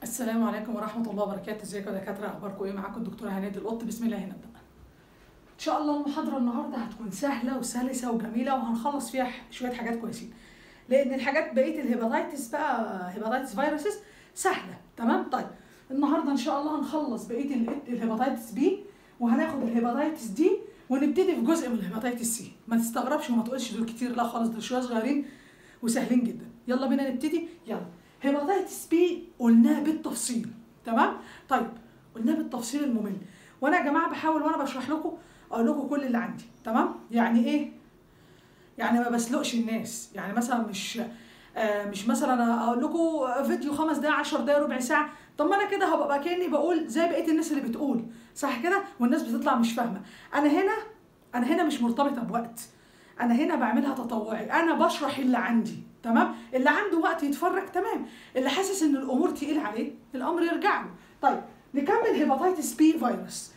السلام عليكم ورحمة الله وبركاته ازيكم يا دكاترة اخباركم ايه معاكم الدكتورة هنادي القط بسم الله هنبدأ ان شاء الله المحاضرة النهاردة هتكون سهلة وسلسة وجميلة وهنخلص فيها ح- شوية حاجات كويسين لان الحاجات بقية الهيباتيتس بقى هيباتيتس فيروسز سهلة تمام طيب النهاردة ان شاء الله هنخلص بقية ال- الهيباتيتس بي وهناخد الهيباتيتس دي ونبتدي في جزء من الهيباتيتس سي ما تستغربش وما تقولش دول كتير لا خالص دول شوية صغيرين وسهلين جدا يلا بينا نبتدي يلا هيباتيتس بي قلناها بالتفصيل تمام طيب قلناها بالتفصيل الممل وانا يا جماعه بحاول وانا بشرح لكم اقول لكم كل اللي عندي تمام يعني ايه يعني ما بسلقش الناس يعني مثلا مش آه مش مثلا اقول لكم فيديو خمس دقايق 10 دقايق ربع ساعه طب ما انا كده هبقى كاني بقول زي بقيه الناس اللي بتقول صح كده والناس بتطلع مش فاهمه انا هنا انا هنا مش مرتبطه بوقت انا هنا بعملها تطوعي انا بشرح اللي عندي تمام اللي عنده وقت يتفرج تمام اللي حاسس ان الامور تقيل عليه الامر يرجع له طيب نكمل هيباتيتس بي فيروس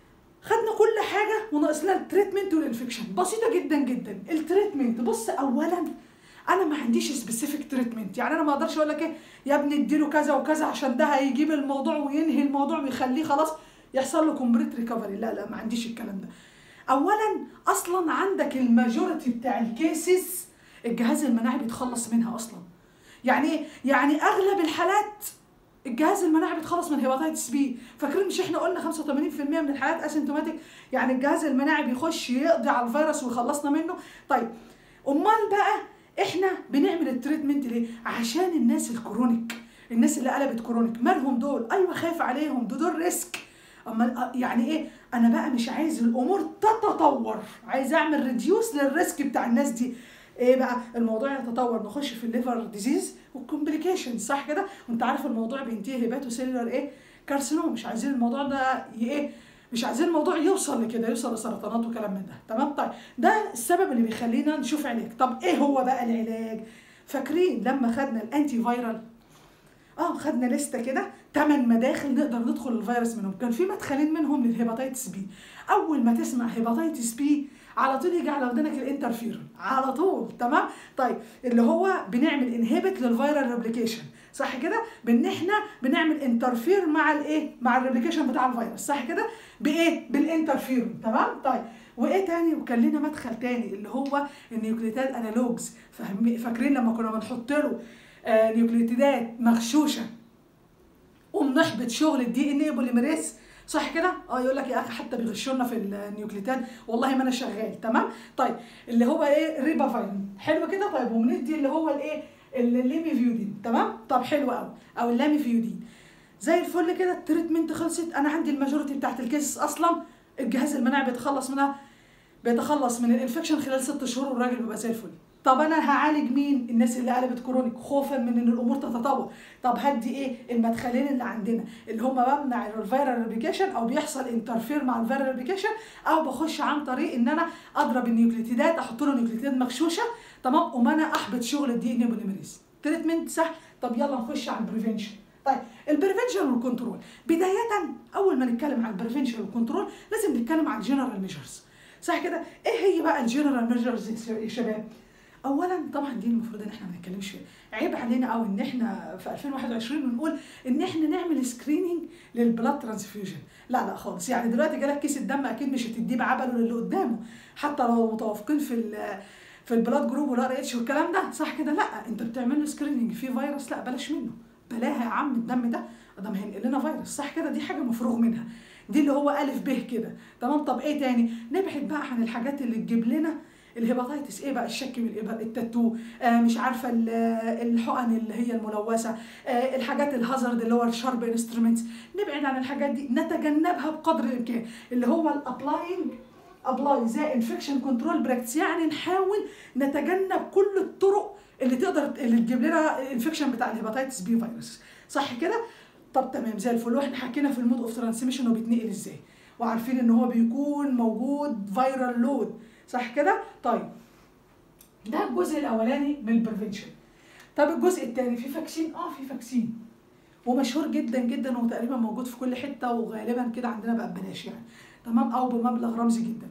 خدنا كل حاجه وناقص لنا التريتمنت والانفكشن بسيطه جدا جدا التريتمنت بص اولا انا ما عنديش سبيسيفيك تريتمنت يعني انا ما اقدرش اقول لك ايه يا ابني اديله كذا وكذا عشان ده هيجيب الموضوع وينهي الموضوع ويخليه خلاص يحصل له كومبليت ريكفري لا لا ما عنديش الكلام ده اولا اصلا عندك الماجوريتي بتاع الكيسز الجهاز المناعي بيتخلص منها اصلا يعني ايه يعني اغلب الحالات الجهاز المناعي بيتخلص من هيباتيتس بي فاكرين مش احنا قلنا 85% من الحالات اسيمتوماتيك يعني الجهاز المناعي بيخش يقضي على الفيروس ويخلصنا منه طيب امال بقى احنا بنعمل التريتمنت ليه عشان الناس الكرونيك الناس اللي قلبت كرونيك مالهم دول ايوه خايف عليهم دول, دول ريسك اما يعني ايه انا بقى مش عايز الامور تتطور عايز اعمل ريديوس للريسك بتاع الناس دي ايه بقى الموضوع يتطور نخش في الليفر ديزيز والكومبليكيشن صح كده وانت عارف الموضوع بينتهي هيباتو سيلولار ايه كارسينوم مش عايزين الموضوع ده ي- ايه مش عايزين الموضوع يوصل لكده يوصل لسرطانات وكلام من ده تمام طيب ده السبب اللي بيخلينا نشوف علاج طب ايه هو بقى العلاج فاكرين لما خدنا الانتي فايرال اه خدنا لسته كده ثمان مداخل نقدر ندخل الفيروس منهم كان في مدخلين منهم للهيباتيتس بي اول ما تسمع هيباتيتس بي على طول يجي على ودنك الانترفيرون على طول تمام طيب اللي هو بنعمل انهبت للفيرال ريبليكيشن صح كده بان احنا بنعمل انترفير مع الايه مع الريبليكيشن بتاع الفيروس صح كده بايه بالانترفيرون تمام طيب وايه تاني وكان لنا مدخل تاني اللي هو النيوكليتاد انالوجز فاهم فاكرين لما كنا بنحط له آه نيوكليتيدات مغشوشه وبنحبط شغل الدي ان اي بوليميريز صح كده؟ اه يقول لك يا اخي حتى بيغشونا في النيوكليتات والله ما انا شغال تمام؟ طيب اللي هو ايه ريبافاين حلو كده طيب وبندي اللي هو الايه الليميفيودين تمام؟ طب حلو قوي او اللاميفيودين زي الفل كده التريتمنت خلصت انا عندي الماجوريتي بتاعت الكيسز اصلا الجهاز المناعي بيتخلص منها بيتخلص من الانفكشن خلال ست شهور والراجل بيبقى زي الفل طب انا هعالج مين الناس اللي قلبت كرونيك خوفا من ان الامور تتطور طب هدي ايه المدخلين اللي عندنا اللي هم بمنع الفيرال ريبليكيشن او بيحصل انترفير مع الفيرال ريبليكيشن او بخش عن طريق ان انا اضرب النيوكليتيدات احط له نيوكليتيدات مغشوشه تمام وما انا احبط شغل الدي ان اي بوليميريز تريتمنت صح طب يلا نخش على البريفنشن طيب البريفنشن والكنترول بدايه اول ما نتكلم عن البريفنشن والكنترول لازم نتكلم عن الجنرال ميجرز صح كده ايه هي بقى الجنرال ميجرز يا شباب اولا طبعا دي المفروض ان احنا ما نتكلمش فيها عيب علينا قوي ان احنا في 2021 بنقول ان احنا نعمل سكريننج للبلاد ترانسفيوجن لا لا خالص يعني دلوقتي جالك كيس الدم اكيد مش هتديه بعبله للي قدامه حتى لو متوافقين في ال في البلاد جروب والار اتش والكلام ده صح كده لا انت بتعمل له سكريننج في فيروس لا بلاش منه بلاها يا عم الدم ده ده ما هينقل لنا فيروس صح كده دي حاجه مفروغ منها دي اللي هو الف ب كده تمام طب ايه تاني نبعد بقى عن الحاجات اللي تجيب لنا الهيباتيتس ايه بقى الشك من الإبر- التاتو آه مش عارفه ال- الحقن اللي هي الملوثه آه الحاجات الهازارد اللي هو الشارب انسترومنتس نبعد عن الحاجات دي نتجنبها بقدر الامكان اللي هو الابلاينج ابلاي زي انفكشن كنترول براكتس يعني نحاول نتجنب كل الطرق اللي تقدر اللي تجيب لنا الانفكشن بتاع الهيباتيتس بي فيروس صح كده طب تمام زي الفل واحنا حكينا في المود اوف ترانسميشن وبيتنقل ازاي وعارفين ان هو بيكون موجود فيرال لود صح كده طيب ده الجزء الاولاني من البريفنشن طب الجزء الثاني في فاكسين اه في فاكسين ومشهور جدا جدا وتقريبا موجود في كل حته وغالبا كده عندنا بقى ببلاش يعني تمام او بمبلغ رمزي جدا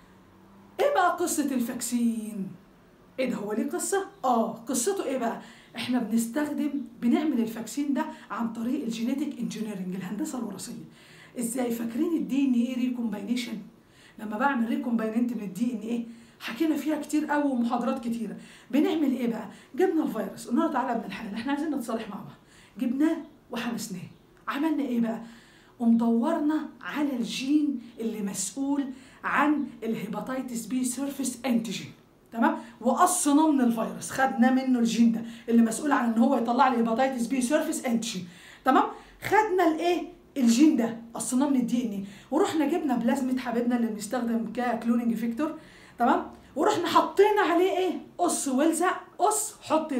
ايه بقى قصه الفاكسين ايه ده هو ليه قصه اه قصته ايه بقى احنا بنستخدم بنعمل الفاكسين ده عن طريق الجينيتك انجينيرنج الهندسه الوراثيه ازاي فاكرين الدي ان ايه ريكومباينيشن لما بعمل ريكومبايننت من الدي ان ايه حكينا فيها كتير قوي ومحاضرات كتيره بنعمل ايه بقى جبنا الفيروس قلنا له تعالى ابن الحلال احنا عايزين نتصالح مع بعض جبناه وحبسناه عملنا ايه بقى ومدورنا على الجين اللي مسؤول عن الهيباتيتس بي سيرفيس انتيجين تمام وقصنا من الفيروس خدنا منه الجين ده اللي مسؤول عن ان هو يطلع لي هيباتيتس بي سيرفيس انتيجين تمام خدنا الايه الجين ده قصناه من الدي ان ايه ورحنا جبنا بلازمه حبيبنا اللي بنستخدم ككلوننج فيكتور تمام ورحنا حطينا عليه ايه قص والزق قص حط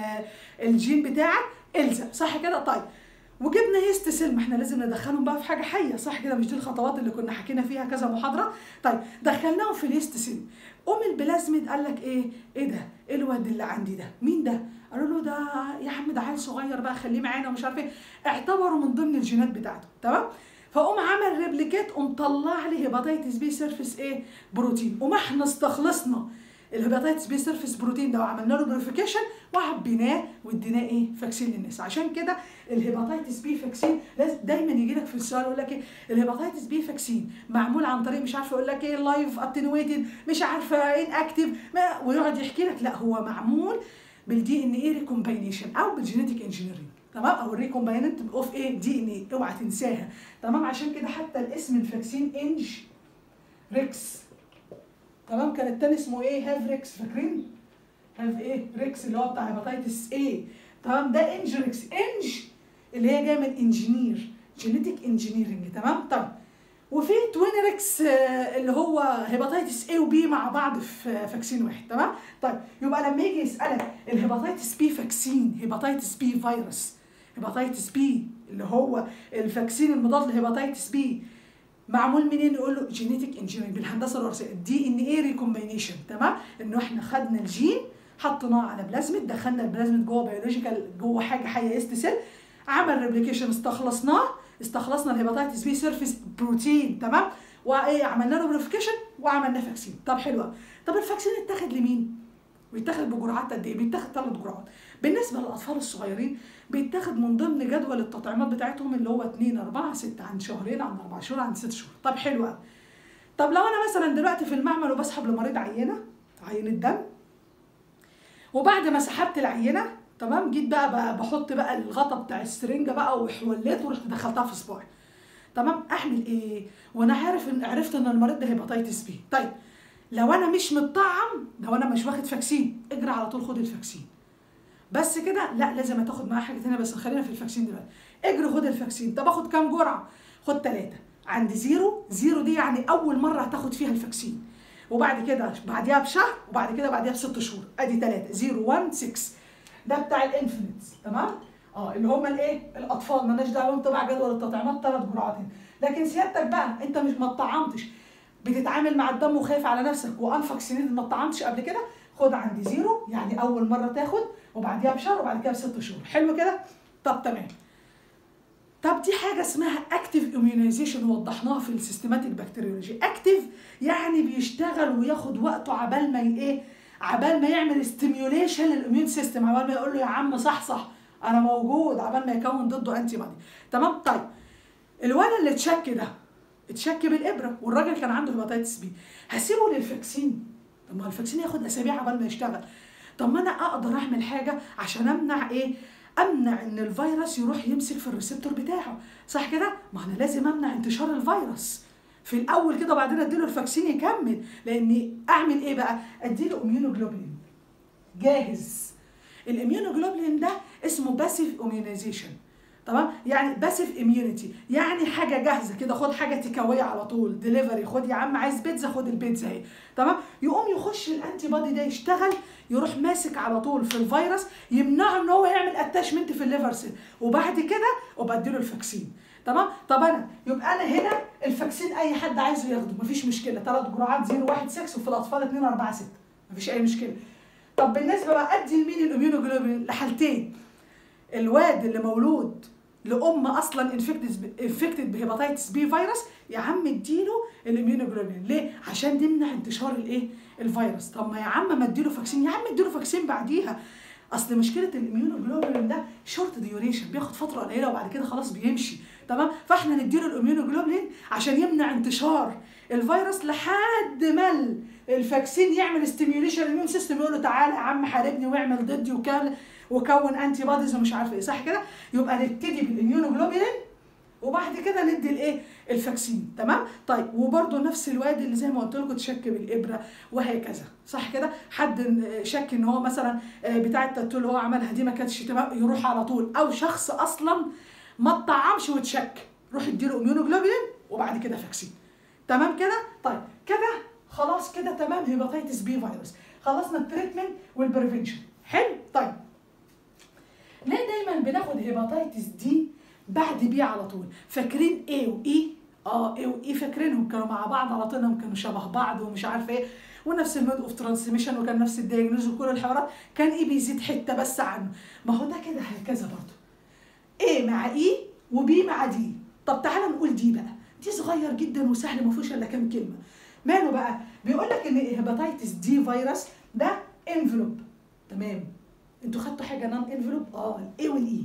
الجين بتاعك الزق صح كده طيب وجبنا يست سيل ما احنا لازم ندخلهم بقى في حاجه حيه صح كده مش دي الخطوات اللي كنا حكينا فيها كذا محاضره طيب دخلناهم في اليست سيل قوم البلازميد قال لك ايه ايه ده ايه الواد اللي عندي ده مين ده قالوا له ده يا عم ده عيل صغير بقى خليه معانا ومش عارف ايه اعتبروا من ضمن الجينات بتاعته تمام فقوم عمل ريبليكيت قوم طلع لي هيباتيتس بي سيرفيس ايه بروتين وما احنا استخلصنا الهيباتيتس بي سيرفيس بروتين ده وعملنا له بيوريفيكيشن وعبيناه واديناه ايه فاكسين للناس عشان كده الهيباتيتس بي فاكسين لازم دايما يجي لك في السؤال يقول لك ايه الهيباتيتس بي فاكسين معمول عن طريق مش عارفه يقول لك ايه لايف اتنويتد مش عارفه ان اكتف ويقعد يحكي لك لا هو معمول بالدي ان اي ريكومباينيشن او بالجينيتك انجينيرنج تمام او الريكومبايننت اوف ايه دي ان اي اوعى تنساها تمام عشان كده حتى الاسم الفاكسين انج ريكس تمام كان التاني اسمه ايه هاف ريكس فاكرين هاف ايه ريكس اللي هو بتاع هيباتيتس ايه تمام ده انج ريكس انج اللي هي جايه من انجينير جينيتك انجينيرنج تمام طيب وفي توينركس اللي هو هيباتيتس A وبي مع بعض في فاكسين واحد تمام طيب يبقى لما يجي يسالك الهيباتيتس بي فاكسين هيباتيتس بي فيروس هيباتيتس بي اللي هو الفاكسين المضاد لهيباتيتس بي معمول منين يقول له جينيتك انجينيرنج بالهندسه الوراثيه الدي ان اي ريكومبينيشن تمام انه احنا خدنا الجين حطيناه على بلازميد دخلنا البلازميد جوه بيولوجيكال جوه حاجه حيه است سيل عمل ريبليكيشن استخلصناه استخلصنا الهيباتيتس بي سيرفيس بروتين تمام وايه عملنا له فيريفيكيشن وعملنا فاكسين طب حلوه طب الفاكسين اتاخد لمين بيتاخد بجرعات قد ايه بيتاخد ثلاث جرعات بالنسبه للاطفال الصغيرين بيتاخد من ضمن جدول التطعيمات بتاعتهم اللي هو 2 4 6 عن شهرين عن 4 شهور عن 6 شهور طب حلو قوي طب لو انا مثلا دلوقتي في المعمل وبسحب لمريض عينه عينه دم وبعد ما سحبت العينه تمام جيت بقى, بقى بحط بقى الغطا بتاع السرنجه بقى وحوليت ورحت دخلتها في صباعي تمام اعمل ايه وانا عارف ان عرفت ان المريض ده هيباتيتس بي طيب لو انا مش متطعم لو انا مش واخد فاكسين اجري على طول خد الفاكسين بس كده لا لازم هتاخد معاه حاجه ثانيه بس خلينا في الفاكسين دلوقتي اجري خد الفاكسين طب اخد كام جرعه خد ثلاثه عند زيرو زيرو دي يعني اول مره هتاخد فيها الفاكسين وبعد كده بعديها بشهر وبعد كده بعديها بست شهور ادي ثلاثه 0 1 6 ده بتاع الانفنتس تمام اه اللي هم الايه الاطفال مالناش دعوه تبع جدول التطعيمات ثلاث جرعات لكن سيادتك بقى انت مش ما اتطعمتش بتتعامل مع الدم وخايف على نفسك وانفاكسينيد ما اتطعمتش قبل كده خد عندي زيرو يعني اول مره تاخد وبعديها بشهر وبعد كده بست شهور حلو كده طب تمام طب دي حاجه اسمها اكتيف اميونيزيشن وضحناها في السيستماتيك بكتيريولوجي اكتيف يعني بيشتغل وياخد وقته عبال ما ايه عبال ما يعمل ستيميوليشن للاميون سيستم عبال ما يقول له يا عم صح صح انا موجود عبال ما يكون ضده انتي بادي تمام طيب الولد اللي اتشك ده اتشك بالابره والراجل كان عنده هيباتيتس بي هسيبه للفاكسين طب ما الفاكسين ياخد اسابيع عبال ما يشتغل طب ما انا اقدر اعمل حاجه عشان امنع ايه امنع ان الفيروس يروح يمسك في الريسبتور بتاعه صح كده ما انا لازم امنع انتشار الفيروس في الاول كده وبعدين اديله الفاكسين يكمل لاني اعمل ايه بقى اديله اميونوجلوبولين جاهز الاميونوجلوبولين ده اسمه باسيف اميونيزيشن تمام يعني باسيف اميونيتي يعني حاجه جاهزه كده خد حاجه تكاويه على طول ديليفري خد يا عم عايز بيتزا خد البيتزا اهي تمام يقوم يخش الانتي بادي ده يشتغل يروح ماسك على طول في الفيروس يمنعه ان هو يعمل اتاشمنت في الليفر سيل وبعد كده وبديله الفاكسين تمام طب انا يبقى انا هنا الفاكسين اي حد عايزه ياخده مفيش مشكله ثلاث جرعات 0 1 6 وفي الاطفال 2 4 6 مفيش اي مشكله طب بالنسبه بقى ادي لمين الاميونوجلوبولين لحالتين الواد اللي مولود لام اصلا انفكتد انفكتد بهيباتيتس بي فيروس يا عم اديله الاميونوجلوبولين ليه عشان تمنع انتشار الايه الفيروس طب ما يا عم ما اديله فاكسين يا عم اديله فاكسين بعديها اصل مشكله الاميونوجلوبولين ده شورت ديوريشن بياخد فتره قليله وبعد كده خلاص بيمشي تمام فاحنا نديله الاميونوجلوبولين عشان يمنع انتشار الفيروس لحد ما الفاكسين يعمل ستيميوليشن الاميون سيستم يقول له تعالى يا عم حاربني واعمل ضدي وكان وكون انتي بوديز ومش عارف ايه صح كده يبقى نبتدي بالاميونوجلوبولين وبعد كده ندي الايه الفاكسين تمام طيب وبرده نفس الواد اللي زي ما قلت لكم تشك بالابره وهكذا صح كده حد شك ان هو مثلا بتاع التاتو اللي هو عملها دي ما كانتش تمام يروح على طول او شخص اصلا ما اتطعمش وتشك روح اديله اميونوجلوبولين وبعد كده فاكسين تمام كده طيب كده خلاص كده تمام هيباتيتس بي فيروس خلصنا التريتمنت والبريفنشن حلو طيب ليه دايما بناخد هيباتيتس دي بعد بي على طول فاكرين ايه واي اه ايه واي فاكرينهم كانوا مع بعض على طول انهم كانوا شبه بعض ومش عارفه ايه ونفس المود اوف ترانسميشن وكان نفس الدايجنوز وكل الحوارات كان ايه بيزيد حته بس عنه ما هو ده كده هكذا برضه ايه مع اي وبي مع دي طب تعالى نقول دي بقى دي صغير جدا وسهل ما فيهوش الا كام كلمه ماله بقى بيقول لك ان هيباتيتس دي فيروس ده انفلوب تمام انتوا خدتوا حاجه نون انفلوب اه الاي والاي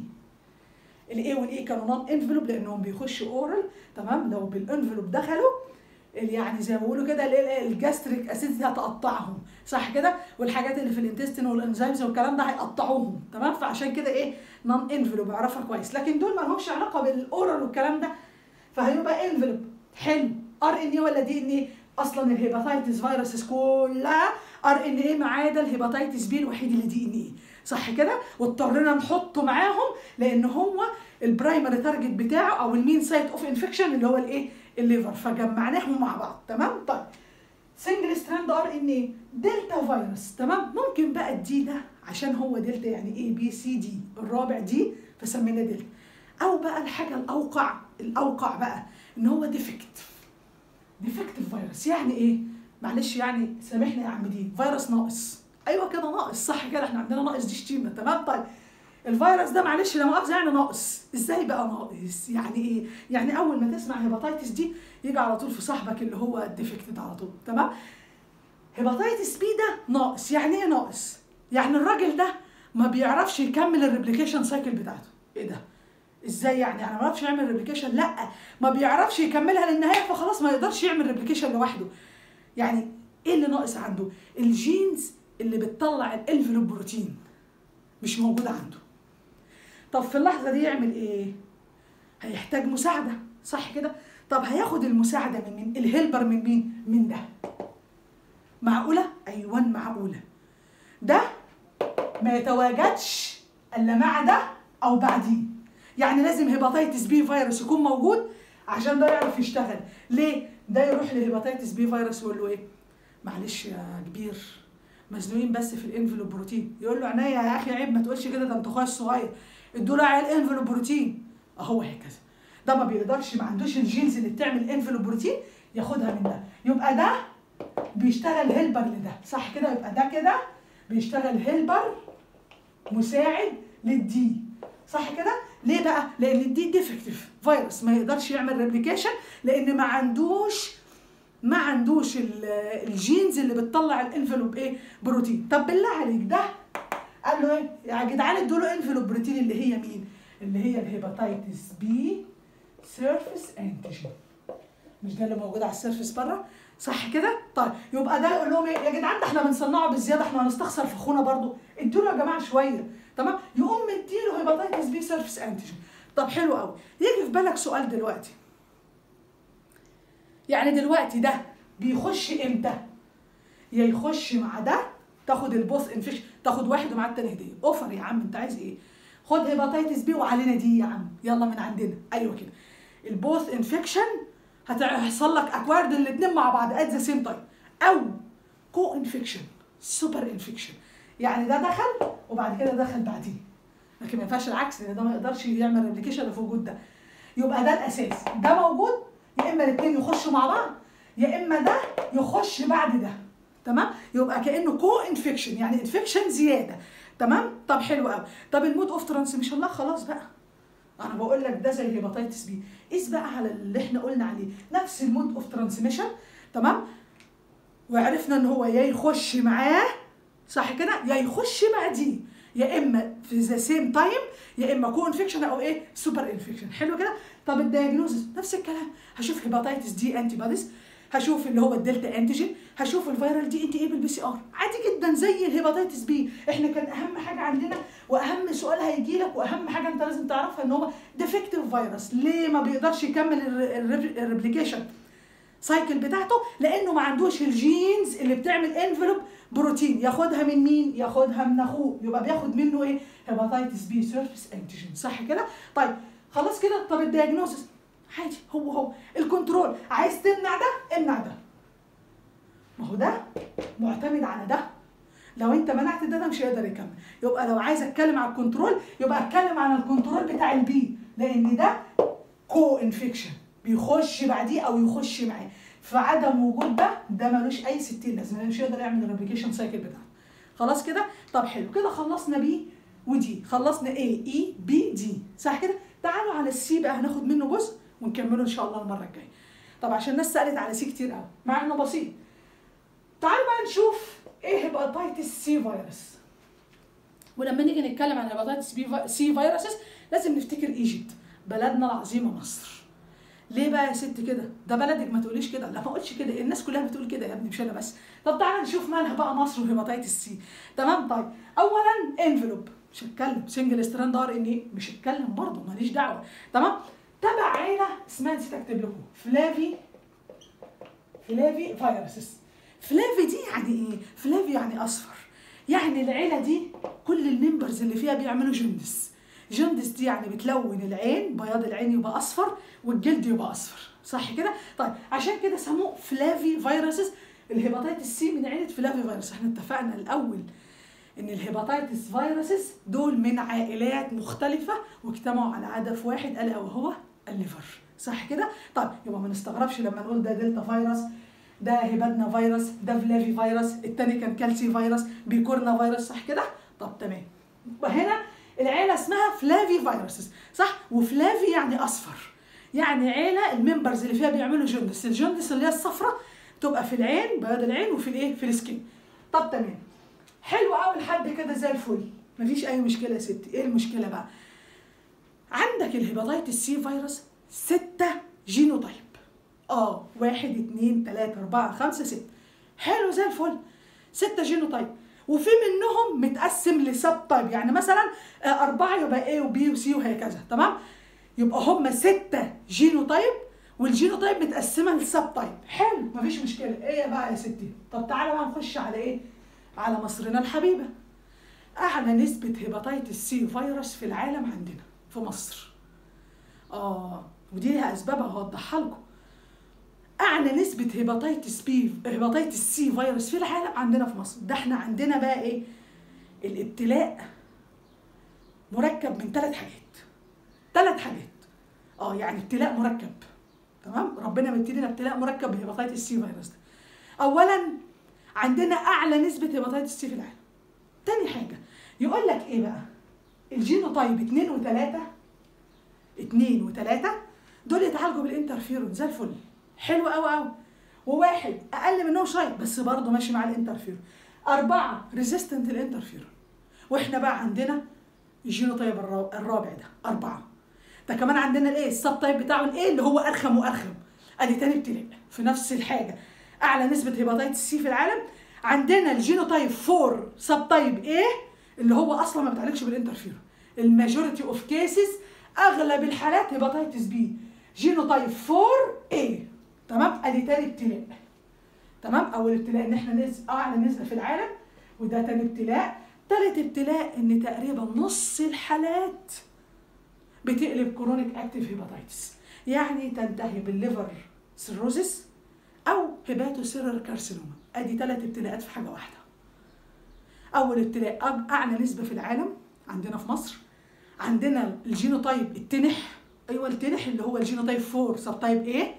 الاي والاي كانوا نون انفلوب لانهم بيخشوا اورال تمام لو بالانفلوب دخلوا يعني زي ما بيقولوا كده الجاستريك اسيدتي هتقطعهم صح كده والحاجات اللي في الانتستين والانزيمز والكلام ده هيقطعوهم تمام فعشان كده ايه نون انفلوب اعرفها كويس لكن دول ما لهمش علاقه بالاورال والكلام ده فهيبقى انفلوب حلو ار ان اي ولا دي ان ايه اصلا الهيباتيتس فيروسز كلها ار ان ايه ما عدا الهيباتيتس بي الوحيد اللي دي ان ايه صح كده واضطرينا نحطه معاهم لان هو البرايمري تارجت بتاعه او المين سايت اوف انفكشن اللي هو الايه الليفر فجمعناهم مع بعض تمام طيب سنجل ستراند ار ان ايه دلتا فيروس تمام ممكن بقى الدي ده عشان هو دلتا يعني اي بي سي دي الرابع دي فسميناه دلتا او بقى الحاجه الاوقع الاوقع بقى ان هو ديفكتيف ديفكتيف فيروس يعني ايه معلش يعني سامحني يا عم دي فيروس ناقص ايوه كده ناقص صح كده احنا عندنا ناقص دي شتيمه تمام طيب الفيروس ده معلش لا مؤاخذه يعني ناقص ازاي بقى ناقص يعني ايه يعني اول ما تسمع هيباتيتس دي يجي على طول في صاحبك اللي هو الديفكتد على طول تمام هيباتيتس بي ده ناقص يعني ايه ناقص يعني الراجل ده ما بيعرفش يكمل الريبليكيشن سايكل بتاعته ايه ده ازاي يعني انا ما بعرفش يعمل ريبليكيشن لا ما بيعرفش يكملها للنهايه فخلاص ما يقدرش يعمل ريبليكيشن لوحده يعني ايه اللي ناقص عنده الجينز اللي بتطلع الانفلوب بروتين مش موجوده عنده طب في اللحظه دي يعمل ايه هيحتاج مساعده صح كده طب هياخد المساعده من مين الهيلبر من مين من ده معقوله ايوه معقوله ده ما يتواجدش الا مع ده او بعديه يعني لازم هيباتيتس بي فيروس يكون موجود عشان ده يعرف يشتغل ليه ده يروح لهيباتيتس بي فيروس يقول له ايه معلش يا كبير مزنوقين بس في الانفلوب بروتين يقول له عينيا يا اخي عيب ما تقولش كده ده انت اخويا الصغير ادوا له على الانفلوب بروتين اهو هكذا ده ما بيقدرش ما عندوش الجينز اللي بتعمل انفلوب بروتين ياخدها من ده يبقى ده بيشتغل هيلبر لده صح كده يبقى ده كده بيشتغل هيلبر مساعد للدي صح كده ليه بقى لان الدي ديفكتيف فيروس ما يقدرش يعمل ريبليكيشن لان ما عندوش ما عندوش الجينز اللي بتطلع الانفلوب ايه بروتين طب بالله عليك ده قال له ايه يا جدعان ادوا له انفلوب بروتين اللي هي مين اللي هي الهيباتيتس بي سيرفيس انتيجين مش ده اللي موجود على السيرفيس بره صح كده طيب يبقى ده يقول لهم ايه يا جدعان ده احنا بنصنعه بالزياده احنا هنستخسر في اخونا برضو ادوا له يا جماعه شويه تمام يقوم مديله هيباتيتس بي سيرفيس انتيجين طب حلو قوي يجي في بالك سؤال دلوقتي يعني دلوقتي ده بيخش امتى يا يخش مع ده تاخد البوث انفكشن تاخد واحد ومع التاني هديه اوفر يا عم انت عايز ايه خد هيباتيتس بي وعلينا دي يا عم يلا من عندنا ايوه كده البوث انفكشن هيحصل لك اكوارد الاثنين مع بعض ات ذا سيم تايم او كو انفكشن سوبر انفكشن يعني ده دخل وبعد كده دخل بعديه لكن ما ينفعش العكس لان ده ما يقدرش يعمل ريبليكيشن في وجود ده يبقى ده الاساس ده موجود يا اما الاثنين يخشوا مع بعض يا اما ده يخش بعد ده تمام يبقى كانه كو انفكشن يعني انفكشن زياده تمام طب حلو قوي طب المود اوف ترانسميشن لا خلاص بقى انا بقول لك ده زي الهيباتيتس بي قيس بقى على اللي احنا قلنا عليه نفس المود اوف ترانسميشن تمام وعرفنا ان هو يا يخش معاه صح كده يا يخش بعديه يا اما في ذا سيم تايم يا اما كو انفكشن او ايه سوبر انفكشن حلو كده طب الدايجنوزس نفس الكلام هشوف هيباتيتس دي انتي بوديز هشوف اللي هو الدلتا انتيجين هشوف الفيرال دي انت ايه بالبي سي ار عادي جدا زي الهيباتيتس بي احنا كان اهم حاجه عندنا واهم سؤال هيجي لك واهم حاجه انت لازم تعرفها ان هو ديفكتيف فيروس ليه ما بيقدرش يكمل الريبليكيشن سايكل بتاعته لانه ما عندوش الجينز اللي بتعمل انفلوب بروتين ياخدها من مين ياخدها من اخوه يبقى بياخد منه ايه هيباتيتس بي سيرفيس انتيجين صح كده طيب خلاص كده طب الدياجنوستس عادي هو هو الكنترول عايز تمنع ده امنع ده ما هو ده معتمد على ده لو انت منعت ده ده مش هيقدر يكمل يبقى لو عايز اتكلم على الكنترول يبقى اتكلم عن الكنترول بتاع البي لان ده كو انفكشن بيخش بعديه او يخش معاه فعدم وجود ده ده ملوش اي 60 لازمه مش هيقدر يعمل الريبليكيشن سايكل بتاعته خلاص كده طب حلو كده خلصنا بي ودي خلصنا اي اي بي دي صح كده تعالوا على السي بقى هناخد منه جزء ونكمله ان شاء الله المره الجايه طب عشان الناس سالت على سي كتير قوي مع انه بسيط تعالوا بقى نشوف ايه هيباتيتس سي فيروس ولما نيجي نتكلم عن هيباتيتس سي فيروسز لازم نفتكر ايجيبت بلدنا العظيمه مصر ليه بقى يا ست كده ده بلدك ما تقوليش كده لا ما اقولش كده الناس كلها بتقول كده يا ابني مش انا بس طب تعالى نشوف مالها بقى مصر وهيباتيتس سي تمام طيب اولا انفلوب مش هتكلم سنجل ستراند ار ان ايه مش هتكلم برضه ماليش دعوه تمام تبع عيله اسمها نسيت اكتب لكم فلافي فلافي فيروسز فلافي دي يعني ايه فلافي يعني اصفر يعني العيله دي كل الممبرز اللي فيها بيعملوا جندس جندس دي يعني بتلون العين بياض العين يبقى اصفر والجلد يبقى اصفر صح كده طيب عشان كده سموه فلافي فيروسز الهيباتيتس سي من عيله فلافي فيروس احنا اتفقنا الاول ان الهيباتيتس فيروسز دول من عائلات مختلفه واجتمعوا على هدف واحد الا وهو الليفر صح كده طيب يبقى ما نستغربش لما نقول ده دلتا فيروس ده هيبادنا فيروس ده فلافي فيروس التاني كان كالسي فيروس بيكورنا فيروس صح كده طب تمام هنا العيله اسمها فلافي فيروسز صح وفلافي يعني اصفر يعني عيله الممبرز اللي فيها بيعملوا جندس الجندس اللي هي الصفرة تبقى في العين بياض العين وفي الايه في السكين طب تمام حلو قوي لحد كده زي الفل مفيش اي مشكله يا ستي ايه المشكله بقى عندك الهيباتيتس سي فيروس ستة جينوتايب اه واحد اتنين تلاتة اربعة خمسة ستة حلو زي الفل ستة جينوتايب وفي منهم متقسم لسب تايب يعني مثلا أربعة يبقى A وبي وسي وهكذا تمام يبقى هم ستة جينوتايب والجينوتايب متقسمة لسب تايب حلو مفيش مشكلة ايه بقى يا ستي طب تعالى بقى نخش على ايه على مصرنا الحبيبة أعلى نسبة هيباتيتس سي فيروس في العالم عندنا في مصر اه ودي لها اسبابها هوضحها لكم اعلى نسبه هيباتيتس بي هيباتيتس سي فيروس في العالم عندنا في مصر ده احنا عندنا بقى ايه الابتلاء مركب من ثلاث حاجات ثلاث حاجات اه يعني ابتلاء مركب تمام ربنا مدينا ابتلاء مركب بهيباتيتس سي فيروس ده اولا عندنا اعلى نسبه هيباتيتس سي في العالم تاني حاجه يقول لك ايه بقى الجينوتايب 2 و3 2 و3 دول يتعالجوا بالانترفيرون زي الفل حلو قوي قوي وواحد اقل منهم شويه بس برضه ماشي مع الانترفيرون اربعه ريزيستنت الانترفيرون واحنا بقى عندنا الجينوتايب الرابع ده اربعه ده كمان عندنا الايه السب تايب بتاعه الايه اللي هو ارخم وارخم ادي تاني ابتلاء في نفس الحاجه اعلى نسبه هيباتيتس سي في العالم عندنا الجينوتايب 4 سب تايب ايه اللي هو اصلا ما بتعالجش بالانترفيرون الماجوريتي اوف كيسز اغلب الحالات هيباتيتس بي جينوتايب 4 ايه تمام ادي تاني ابتلاء تمام اول ابتلاء ان احنا نز... اعلى نسبه في العالم وده تاني ابتلاء تالت ابتلاء ان تقريبا نص الحالات بتقلب كرونيك اكتيف هيباتيتس يعني تنتهي بالليفر سيروزس او هيباتو سيرر كارسينوما ادي ثلاث ابتلاءات في حاجه واحده اول ابتلاء اعلى نسبه في العالم عندنا في مصر عندنا الجينوتايب التنح ايوه التنح اللي هو الجينوتايب 4 سب تايب ايه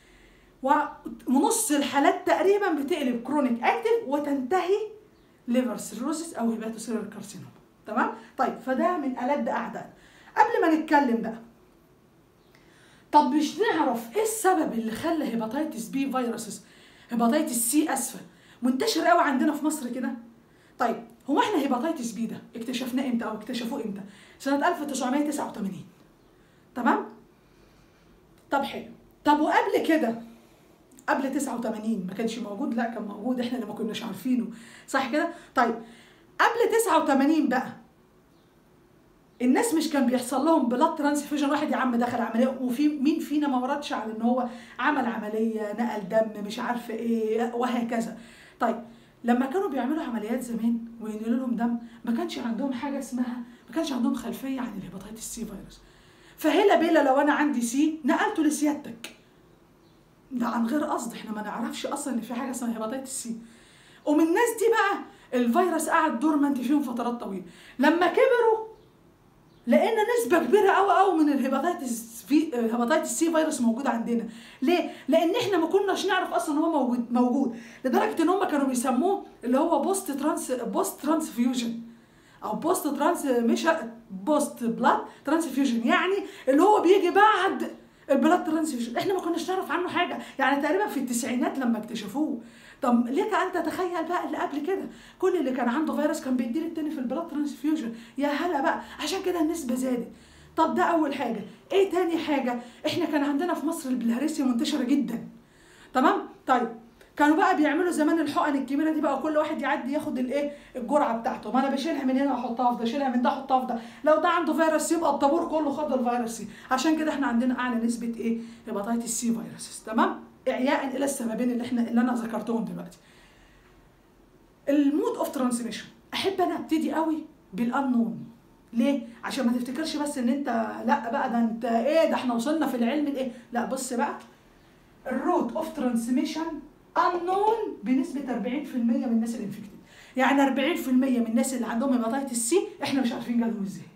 ونص الحالات تقريبا بتقلب كرونيك اكتيف وتنتهي ليفر سيروسيس او هيباتو سيرر كارسينوما تمام طيب فده من ألد اعداء قبل ما نتكلم بقى طب مش نعرف ايه السبب اللي خلى هيباتيتس بي فيروسز هيباتيتس سي اسفه منتشر قوي عندنا في مصر كده طيب هو احنا هيباتيتس بي ده اكتشفناه امتى او اكتشفوه امتى سنه 1989 تمام طب حلو طب وقبل كده قبل 89 ما كانش موجود لا كان موجود احنا اللي ما كناش عارفينه صح كده طيب قبل 89 بقى الناس مش كان بيحصل لهم بلاد ترانسفيوجن واحد يا عم دخل عمليه وفي مين فينا ما وردش على ان هو عمل عمليه نقل دم مش عارفه ايه وهكذا طيب لما كانوا بيعملوا عمليات زمان وينقلوا لهم دم ما كانش عندهم حاجه اسمها ما كانش عندهم خلفيه عن الهيباتيتس سي فيروس فهلا بيلا لو انا عندي سي نقلته لسيادتك ده عن غير قصد احنا ما نعرفش اصلا ان في حاجه اسمها هيباتيتس سي ومن الناس دي بقى الفيروس قعد دورمنت فيهم فترات طويله لما كبروا لقينا نسبه كبيره قوي قوي من الهيباتيتس في الهيباتيتس سي فيروس موجود عندنا ليه لان احنا ما كناش نعرف اصلا هو موجود موجود لدرجه ان هم كانوا بيسموه اللي هو بوست ترانس بوست ترانسفيوجن او بوست ترانس مش بوست بلاد ترانسفيوجن يعني اللي هو بيجي بعد البلاد ترانسفيوجن احنا ما كناش نعرف عنه حاجه يعني تقريبا في التسعينات لما اكتشفوه طب لك ان تتخيل بقى اللي قبل كده كل اللي كان عنده فيروس كان بيدي التاني في البلاد ترانسفيوجن يا هلا بقى عشان كده النسبه زادت طب ده اول حاجه ايه تاني حاجه احنا كان عندنا في مصر البلهارسيا منتشره جدا تمام طيب كانوا بقى بيعملوا زمان الحقن الكبيره دي بقى كل واحد يعدي ياخد الايه الجرعه بتاعته ما انا بشيلها من هنا واحطها في ده اشيلها من ده احطها في ده لو ده عنده فيروس يبقى الطابور كله خد الفيروس سي عشان كده احنا عندنا اعلى نسبه ايه هيباتيتس سي فيروسز تمام اعياء الى السببين اللي احنا اللي انا ذكرتهم دلوقتي المود اوف ترانسميشن احب انا ابتدي قوي بالانون ليه عشان ما تفتكرش بس ان انت لا بقى ده انت ايه ده احنا وصلنا في العلم الايه لا بص بقى الروت اوف ترانسميشن انون بنسبه 40% من الناس الانفكتد يعني 40% من الناس اللي عندهم هيباتيتس سي احنا مش عارفين جالهم ازاي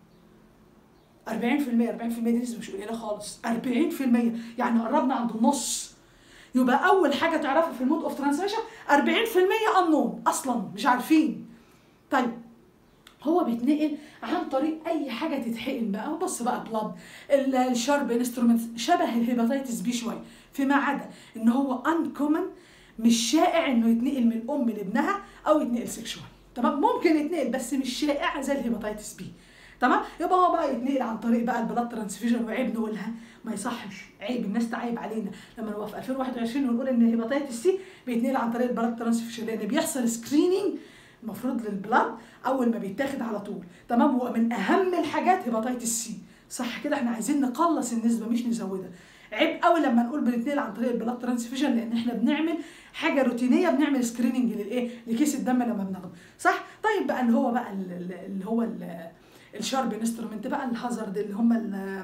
40% 40% دي نسبه مش قليله خالص 40% يعني قربنا عند النص يبقى اول حاجه تعرفها في المود اوف ترانسميشن 40% انون اصلا مش عارفين طيب هو بيتنقل عن طريق اي حاجه تتحقن بقى بص بقى بلاد الشارب انسترومنت شبه الهيباتيتس بي شويه فيما عدا ان هو انكومن مش شائع انه يتنقل من الام لابنها او يتنقل سيكشوال تمام ممكن يتنقل بس مش شائع زي الهيباتيتس بي تمام يبقى هو بقى يتنقل عن طريق بقى البلاد ترانسفيوجن وعيب نقولها ما يصحش عيب الناس تعيب علينا لما نبقى في 2021 ونقول ان الهيباتيتس سي بيتنقل عن طريق البلاد ترانسفيوجن لان بيحصل سكريننج المفروض للبلاد اول ما بيتاخد على طول تمام هو من اهم الحاجات هيباتيتس سي صح كده احنا عايزين نقلص النسبه مش نزودها عيب قوي لما نقول بنتنقل عن طريق البلاد ترانسفيوجن لان احنا بنعمل حاجه روتينيه بنعمل سكريننج للايه لكيس الدم لما بناخده صح طيب بقى اللي هو بقى اللي هو الشارب انسترومنت بقى الهازارد اللي هم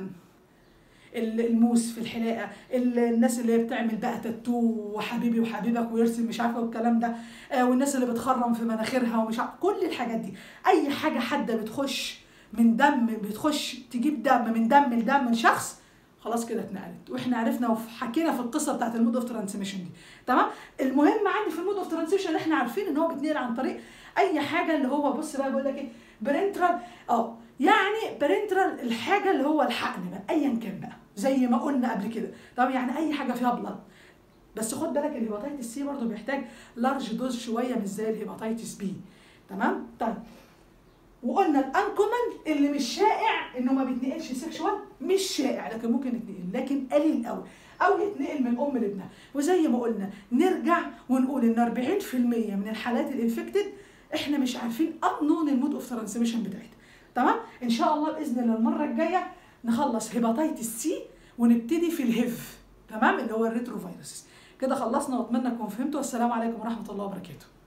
الموس في الحلاقه الناس اللي هي بتعمل بقى تاتو وحبيبي وحبيبك ويرسم مش عارفه والكلام ده والناس اللي بتخرم في مناخيرها ومش عارفه كل الحاجات دي اي حاجه حاده بتخش من دم بتخش تجيب دم من دم لدم لشخص خلاص كده اتنقلت واحنا عرفنا وحكينا في القصه بتاعت المود اوف ترانسميشن دي تمام المهم عندي في المود اوف ترانسميشن احنا عارفين ان هو بيتنقل عن طريق اي حاجه اللي هو بص بقى بيقول لك ايه برنترال اه يعني برنترال الحاجه اللي هو الحقن بقى ايا كان بقى زي ما قلنا قبل كده طب يعني اي حاجه فيها بلد بس خد بالك الهيباتيتس سي برضه بيحتاج لارج دوز شويه مش زي الهيباتيتس بي تمام طيب وقلنا الانكومن اللي مش شائع انه ما بيتنقلش سيكشوال مش شائع لكن ممكن يتنقل لكن قليل قوي او يتنقل من ام لابنها وزي ما قلنا نرجع ونقول ان 40% من الحالات الانفكتد احنا مش عارفين انون المود اوف ترانسميشن بتاعتها تمام ان شاء الله باذن الله المره الجايه نخلص هيباتيتس سي ونبتدي في الهيف تمام اللي هو الريترو فيروسز كده خلصنا واتمنى تكونوا فهمتوا والسلام عليكم ورحمه الله وبركاته